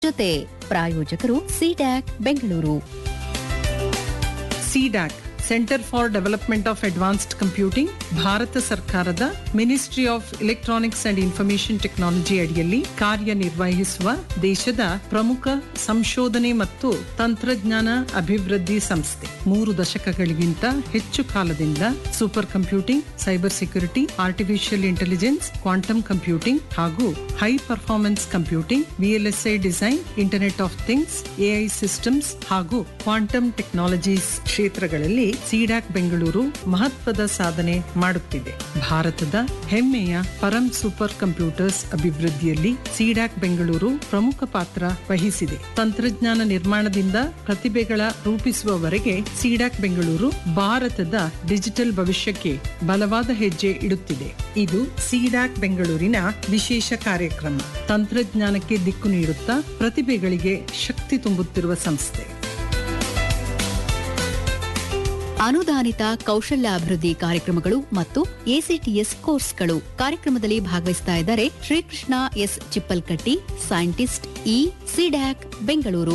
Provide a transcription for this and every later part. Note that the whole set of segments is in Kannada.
ಜೊತೆ ಪ್ರಾಯೋಜಕರು CDAC Bengaluru CDAC centre for development of advanced computing ಭಾರತ ಸರ್ಕಾರದ ministry of electronics and information technology ಅಡಿಯಲ್ಲಿ ಕಾರ್ಯನಿರ್ವಹಿಸುವ ದೇಶದ ಪ್ರಮುಖ ಸಂಶೋಧನೆ ಮತ್ತು ತಂತ್ರಜ್ಞಾನ ಅಭಿವೃದ್ಧಿ ಸಂಸ್ಥೆ ಮೂರು ದಶಕಗಳಿಗಿಂತ ಹೆಚ್ಚು ಕಾಲದಿಂದ super computing cyber security artificial intelligence quantum computing ಹಾಗೂ high performance computing VLSI design internet of things AI systems ಹಾಗೂ ಕ್ವಾಂಟಮ್ ಟೆಕ್ನಾಲಜೀಸ್ ಕ್ಷೇತ್ರಗಳಲ್ಲಿ ಸಿಡಾಕ್ ಬೆಂಗಳೂರು ಮಹತ್ವದ ಸಾಧನೆ ಮಾಡುತ್ತಿದೆ ಭಾರತದ ಹೆಮ್ಮೆಯ ಪರಂ ಸೂಪರ್ ಕಂಪ್ಯೂಟರ್ಸ್ ಅಭಿವೃದ್ಧಿಯಲ್ಲಿ ಸಿಡಾಕ್ ಬೆಂಗಳೂರು ಪ್ರಮುಖ ಪಾತ್ರ ವಹಿಸಿದೆ ತಂತ್ರಜ್ಞಾನ ನಿರ್ಮಾಣದಿಂದ ಪ್ರತಿಭೆಗಳ ರೂಪಿಸುವವರೆಗೆ ಸಿಡಾಕ್ ಬೆಂಗಳೂರು ಭಾರತದ ಡಿಜಿಟಲ್ ಭವಿಷ್ಯಕ್ಕೆ ಬಲವಾದ ಹೆಜ್ಜೆ ಇಡುತ್ತಿದೆ ಇದು ಸಿಡಾಕ್ ಬೆಂಗಳೂರಿನ ವಿಶೇಷ ಕಾರ್ಯಕ್ರಮ ತಂತ್ರಜ್ಞಾನಕ್ಕೆ ದಿಕ್ಕು ನೀಡುತ್ತಾ ಪ್ರತಿಭೆಗಳಿಗೆ ಶಕ್ತಿ ತುಂಬುತ್ತಿರುವ ಸಂಸ್ಥೆ ಅನುದಾನಿತ ಕೌಶಲ್ಯಾಭಿವೃದ್ಧಿ ಕಾರ್ಯಕ್ರಮಗಳು ಮತ್ತು ಎಸಿಟಿಎಸ್ ಕೋರ್ಸ್ಗಳು ಕಾರ್ಯಕ್ರಮದಲ್ಲಿ ಭಾಗವಹಿಸ್ತಾ ಇದ್ದಾರೆ Shrikrishna S Chippalkatti scientist E CDAC Bengaluru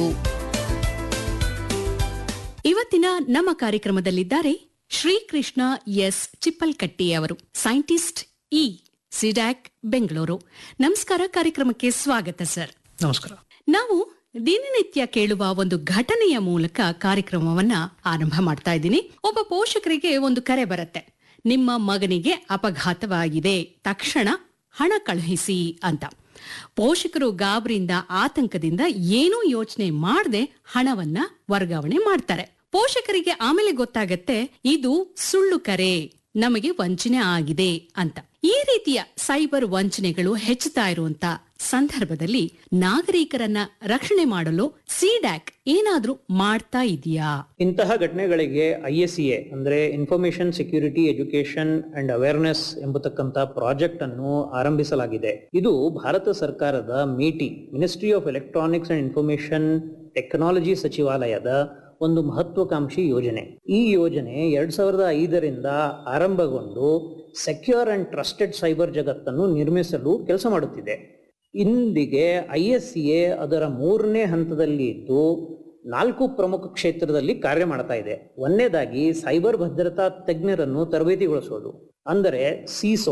ಇವತ್ತಿನ ನಮ್ಮ ಕಾರ್ಯಕ್ರಮದಲ್ಲಿದ್ದಾರೆ ಶ್ರೀಕೃಷ್ಣ ಎಸ್ ಚಿಪ್ಪಲ್ಕಟ್ಟಿ ಅವರು ಸೈಂಟಿಸ್ಟ್ ಇ ಸಿಡ್ಯಾಕ್ ಬೆಂಗಳೂರು ನಮಸ್ಕಾರ ಕಾರ್ಯಕ್ರಮಕ್ಕೆ ಸ್ವಾಗತ ಸರ್ ನಮಸ್ಕಾರ ನಾವು ದಿನನಿತ್ಯ ಕೇಳುವ ಒಂದು ಘಟನೆಯ ಮೂಲಕ ಕಾರ್ಯಕ್ರಮವನ್ನ ಆರಂಭ ಮಾಡ್ತಾ ಇದ್ದೀನಿ ಒಬ್ಬ ಪೋಷಕರಿಗೆ ಒಂದು ಕರೆ ಬರುತ್ತೆ ನಿಮ್ಮ ಮಗನಿಗೆ ಅಪಘಾತವಾಗಿದೆ ತಕ್ಷಣ ಹಣ ಕಳುಹಿಸಿ ಅಂತ ಪೋಷಕರು ಗಾಬರಿಯಿಂದ ಆತಂಕದಿಂದ ಏನೂ ಯೋಚನೆ ಮಾಡದೆ ಹಣವನ್ನ ವರ್ಗಾವಣೆ ಮಾಡ್ತಾರೆ ಪೋಷಕರಿಗೆ ಆಮೇಲೆ ಗೊತ್ತಾಗತ್ತೆ ಇದು ಸುಳ್ಳು ಕರೆ ನಮಗೆ ವಂಚನೆ ಆಗಿದೆ ಅಂತ ಈ ರೀತಿಯ ಸೈಬರ್ ವಂಚನೆಗಳು ಹೆಚ್ಚುತ್ತಾ ಇರುವಂತ ಸಂದರ್ಭದಲ್ಲಿ ನಾಗರಿಕರನ್ನ ರಕ್ಷಣೆ ಮಾಡಲು ಸಿಡ್ಯಾಕ್ ಏನಾದ್ರೂ ಮಾಡ್ತಾ ಇದೆಯಾ ಇಂತಹ ಘಟನೆಗಳಿಗೆ ಐ ಎಸ್ ಎ ಅಂದ್ರೆ information security education and awareness ಎಂಬತಕ್ಕಂತ ಪ್ರಾಜೆಕ್ಟ್ ಅನ್ನು ಆರಂಭಿಸಲಾಗಿದೆ ಇದು ಭಾರತ ಸರ್ಕಾರದ MeitY ministry of electronics and information technology ಸಚಿವಾಲಯದ ಒಂದು ಮಹತ್ವಾಕಾಂಕ್ಷಿ ಯೋಜನೆ ಈ ಯೋಜನೆ ಎರಡ್ ಸಾವಿರದ ಐದರಿಂದ ಆರಂಭಗೊಂಡು ಸೆಕ್ಯೂರ್ ಅಂಡ್ ಟ್ರಸ್ಟೆಡ್ ಸೈಬರ್ ಜಗತ್ತನ್ನು ನಿರ್ಮಿಸಲು ಕೆಲಸ ಮಾಡುತ್ತಿದೆ ಇಂದಿಗೆ ಐ ಎಸ್ ಎ ಅದರ ಮೂರನೇ ಹಂತದಲ್ಲಿ ಇದ್ದು ನಾಲ್ಕು ಪ್ರಮುಖ ಕ್ಷೇತ್ರದಲ್ಲಿ ಕಾರ್ಯ ಮಾಡ್ತಾ ಇದೆ ಒಂದನೇದಾಗಿ ಸೈಬರ್ ಭದ್ರತಾ ತಜ್ಞರನ್ನು ತರಬೇತಿಗೊಳಿಸೋದು ಅಂದರೆ ಸಿಸೋ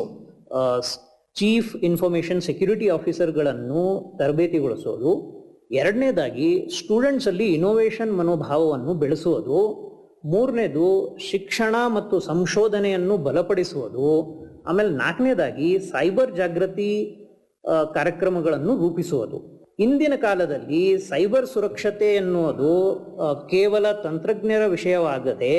ಚೀಫ್ ಇನ್ಫಾರ್ಮೇಶನ್ ಸೆಕ್ಯೂರಿಟಿ ಆಫೀಸರ್ಗಳನ್ನು ತರಬೇತಿಗೊಳಿಸೋದು ಎರಡನೇದಾಗಿ ಸ್ಟೂಡೆಂಟ್ಸ್ ಅಲ್ಲಿ ಇನೋವೇಷನ್ ಮನೋಭಾವವನ್ನು ಬೆಳೆಸುವುದು ಮೂರನೇದು ಶಿಕ್ಷಣ ಮತ್ತು ಸಂಶೋಧನೆಯನ್ನು ಬಲಪಡಿಸುವುದು ಆಮೇಲೆ ನಾಲ್ಕನೇದಾಗಿ ಸೈಬರ್ ಜಾಗೃತಿ ಆ, ಕಾರ್ಯಕ್ರಮಗಳನ್ನು ರೂಪಿಸುವುದು ಇಂದಿನ ಕಾಲದಲ್ಲಿ ಸೈಬರ್ ಸುರಕ್ಷತೆ ಎನ್ನುವುದು ಆ, ಕೇವಲ ತಂತ್ರಜ್ಞರ ವಿಷಯವಾಗದೆ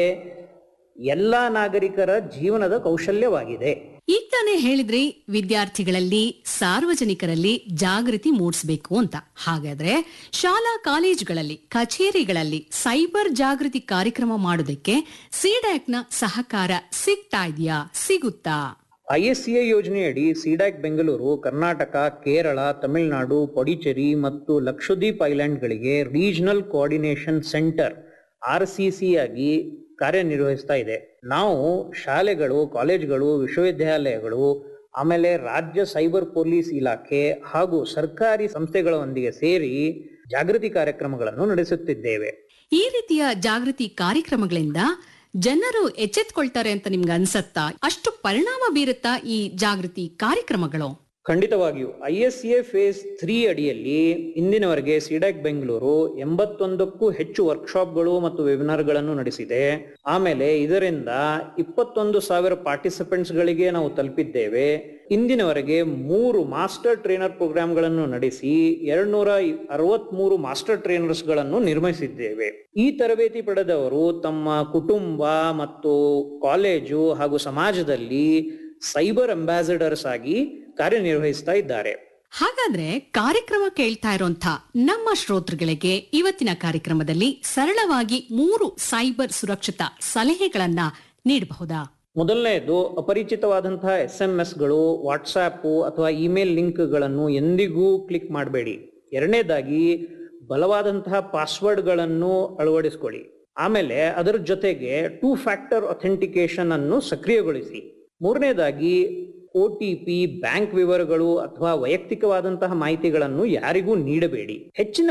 ಎಲ್ಲ ನಾಗರಿಕರ ಜೀವನದ ಕೌಶಲ್ಯವಾಗಿದೆ ಈಗ ತಾನೇ ಹೇಳಿದ್ರಿ ವಿದ್ಯಾರ್ಥಿಗಳಲ್ಲಿ ಸಾರ್ವಜನಿಕರಲ್ಲಿ ಜಾಗೃತಿ ಮೂಡಿಸಬೇಕು ಅಂತ ಹಾಗಾದ್ರೆ ಶಾಲಾ ಕಾಲೇಜುಗಳಲ್ಲಿ ಕಚೇರಿಗಳಲ್ಲಿ ಸೈಬರ್ ಜಾಗೃತಿ ಕಾರ್ಯಕ್ರಮ ಮಾಡೋದಕ್ಕೆ ಸಿಡ್ಯಾಕ್ನ ಸಹಕಾರ ಸಿಗ್ತಾ ಇದೆಯಾ ಸಿಗುತ್ತಾ ಐ ಎಸ್ ಸಿ ಎ ಯೋಜನೆಯಡಿ ಸಿಡಾಕ್ ಬೆಂಗಳೂರು ಕರ್ನಾಟಕ ಕೇರಳ ತಮಿಳುನಾಡು ಪೊಡಿಚೇರಿ ಮತ್ತು ಲಕ್ಷದ್ವೀಪ್ ಐಲ್ಯಾಂಡ್ಗಳಿಗೆ regional coordination centre R C C ಆಗಿ ಕಾರ್ಯನಿರ್ವಹಿಸ್ತಾ ಇದೆ ನಾವು ಶಾಲೆಗಳು ಕಾಲೇಜುಗಳು ವಿಶ್ವವಿದ್ಯಾಲಯಗಳು ಆಮೇಲೆ ರಾಜ್ಯ ಸೈಬರ್ ಪೊಲೀಸ್ ಇಲಾಖೆ ಹಾಗೂ ಸರ್ಕಾರಿ ಸಂಸ್ಥೆಗಳೊಂದಿಗೆ ಸೇರಿ ಜಾಗೃತಿ ಕಾರ್ಯಕ್ರಮಗಳನ್ನು ನಡೆಸುತ್ತಿದ್ದೇವೆ ಈ ರೀತಿಯ ಜಾಗೃತಿ ಕಾರ್ಯಕ್ರಮಗಳಿಂದ ಜನರು ಎಚ್ಚೆತ್ಕೊಳ್ತಾರೆ ಅಂತ ನಿಮ್ಗೆ ಅನ್ಸತ್ತಾ ಅಷ್ಟು ಪರಿಣಾಮ ಬೀರುತ್ತಾ ಈ ಜಾಗೃತಿ ಕಾರ್ಯಕ್ರಮಗಳು ಖಂಡಿತವಾಗಿಯೂ I S A phase three ಅಡಿಯಲ್ಲಿ ಇಂದಿನವರೆಗೆ ಸಿಡಾಕ್ ಬೆಂಗಳೂರು ಎಂಬತ್ತೊಂದಕ್ಕೂ ಹೆಚ್ಚು ವರ್ಕ್ಶಾಪ್ಗಳು ಮತ್ತು ವೆಬಿನಾರ್ಗಳನ್ನು ನಡೆಸಿದೆ ಆಮೇಲೆ ಇದರಿಂದ ಇಪ್ಪತ್ತೊಂದು ಸಾವಿರ ಪಾರ್ಟಿಸಿಪೆಂಟ್ಸ್ ಗಳಿಗೆ ನಾವು ತಲುಪಿದ್ದೇವೆ ಇಂದಿನವರೆಗೆ ಮೂರು ಮಾಸ್ಟರ್ ಟ್ರೈನರ್ ಪ್ರೋಗ್ರಾಂಗಳನ್ನು ನಡೆಸಿ ಎರಡ್ನೂರ ಅರವತ್ಮೂರು ಮಾಸ್ಟರ್ ಟ್ರೈನರ್ಸ್ ಗಳನ್ನು ನಿರ್ಮಿಸಿದ್ದೇವೆ ಈ ತರಬೇತಿ ಪಡೆದವರು ತಮ್ಮ ಕುಟುಂಬ ಮತ್ತು ಕಾಲೇಜು ಹಾಗೂ ಸಮಾಜದಲ್ಲಿ ಸೈಬರ್ ಅಂಬಾಸಿಡರ್ಸ್ ಆಗಿ ಕಾರ್ಯನಿರ್ವಹಿಸ್ತಾ ಇದ್ದಾರೆ ಹಾಗಾದ್ರೆ ಕಾರ್ಯಕ್ರಮ ಕೇಳ್ತಾ ಇರೋಂಥ ನಮ್ಮ ಶ್ರೋತೃಗಳಿಗೆ ಇವತ್ತಿನ ಕಾರ್ಯಕ್ರಮದಲ್ಲಿ ಸರಳವಾಗಿ ಮೂರು ಸೈಬರ್ ಸುರಕ್ಷತಾ ಸಲಹೆಗಳನ್ನ ನೀಡಬಹುದಾ ಮೊದಲನೆಯದು ಅಪರಿಚಿತವಾದಂತಹ ಎಸ್ ಎಂ ಎಸ್ಗಳು ವಾಟ್ಸಾಪ್ ಅಥವಾ ಇಮೇಲ್ ಲಿಂಕ್ಗಳನ್ನು ಎಂದಿಗೂ ಕ್ಲಿಕ್ ಮಾಡಬೇಡಿ ಎರಡನೇದಾಗಿ ಬಲವಾದಂತಹ ಪಾಸ್ವರ್ಡ್ಗಳನ್ನು ಅಳವಡಿಸ್ಕೊಳ್ಳಿ ಆಮೇಲೆ ಅದರ ಜೊತೆಗೆ ಟೂ ಫ್ಯಾಕ್ಟರ್ ಅಥೆಂಟಿಕೇಶನ್ ಅನ್ನು ಸಕ್ರಿಯಗೊಳಿಸಿ ಮೂರನೇದಾಗಿ ಒ ಟಿ ಪಿ ಬ್ಯಾಂಕ್ ವಿವರಗಳು ಅಥವಾ ವೈಯಕ್ತಿಕವಾದಂತಹ ಮಾಹಿತಿಗಳನ್ನು ಯಾರಿಗೂ ನೀಡಬೇಡಿ ಹೆಚ್ಚಿನ